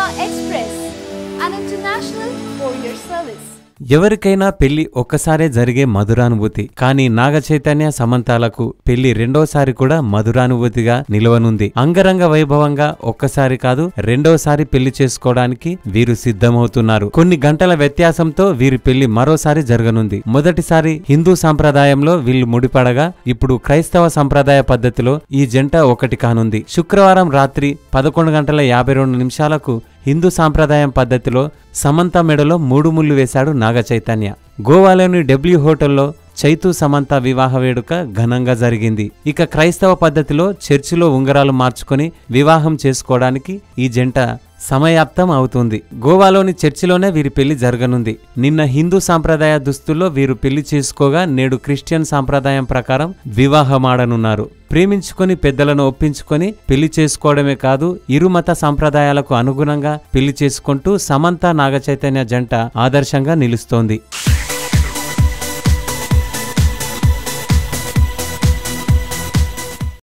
Express, an international courier service. ఎవరికైనా పెళ్లి ఒక్కసారే జరిగే మధురానుభూతి కానీ నాగ చైతన్య సమంతాలకు పెళ్లి రెండోసారి కూడా మధురానుభూతిగా నిలవనుంది అంగరంగ వైభవంగా ఒక్కసారి కాదు రెండోసారి పెళ్లి చేసుకోవడానికి వీరు సిద్ధమవుతున్నారు కొన్ని గంటల వ్యత్యాసంతో వీరి పెళ్లి మరోసారి జరగనుంది మొదటిసారి హిందూ సంప్రదాయంలో వీళ్ళు ముడిపడగా ఇప్పుడు క్రైస్తవ సంప్రదాయ పద్ధతిలో ఈ జంట ఒకటి కానుంది శుక్రవారం రాత్రి పదకొండు గంటల యాభై రెండు నిమిషాలకు హిందూ సాంప్రదాయం పద్ధతిలో సమంత మెడలో మూడు ముళ్ళు వేశాడు నాగ చైతన్య గోవాలోని డబ్ల్యూ హోటల్లో చైతు సమంత వివాహ వేడుక ఘనంగా జరిగింది ఇక క్రైస్తవ పద్ధతిలో చర్చిలో ఉంగరాలు మార్చుకొని వివాహం చేసుకోవడానికి ఈ జంట సమయాప్తం అవుతుంది గోవాలోని చర్చిలోనే వీరి పెళ్లి జరగనుంది నిన్న హిందూ సాంప్రదాయ దుస్తుల్లో వీరు పెళ్లి చేసుకోగా నేడు క్రిస్టియన్ సాంప్రదాయం ప్రకారం వివాహమాడనున్నారు ప్రేమించుకొని పెద్దలను ఒప్పించుకొని పెళ్లి చేసుకోవడమే కాదు ఇరు మత సంప్రదాయాలకు అనుగుణంగా పెళ్లి చేసుకుంటూ సమంత నాగచైతన్య జంట ఆదర్శంగా నిలుస్తోంది